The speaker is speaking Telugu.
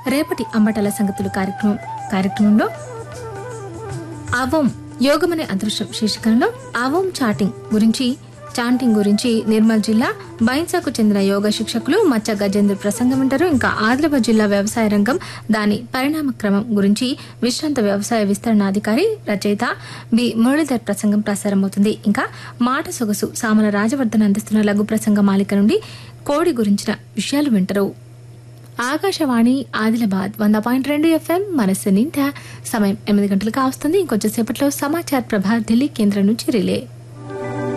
రేపటి అంబటల సంగతులు కార్యక్రమం కార్యక్రమంలో అవం యోగమనే అదృష్టం శీర్షికలో అవం చాటింగ్ గురించి చాంటింగ్ గురించి నిర్మల్ జిల్లా బైన్సాకు చెందిన యోగా శిక్షకులు మచ్చ గజేంద్ర ప్రసంగం వింటారు ఇంకా ఆదిలాబాద్ జిల్లా వ్యవసాయ రంగం దాని పరిణామ క్రమం గురించి విశ్రాంత వ్యవసాయ విస్తరణాధికారి రచయిత బి మురళీధర్ ప్రసంగం ప్రసారమవుతుంది ఇంకా మాట సొగసు సామల రాజవర్ధన్ అందిస్తున్న లఘు ప్రసంగ మాలిక నుండి కోడి గురించిన విషయాలు వింటారు ఆకాశవాణి ఆదిలాబాద్ వంద పాయింట్ రెండు ఎఫ్ఎం మనస్సు నిండా సమయం ఎనిమిది గంటలకు వస్తుంది ఇంకొంచెం సేపట్లో సమాచార్ ప్రభా ఢిల్లీ కేంద్రం నుంచి రిలే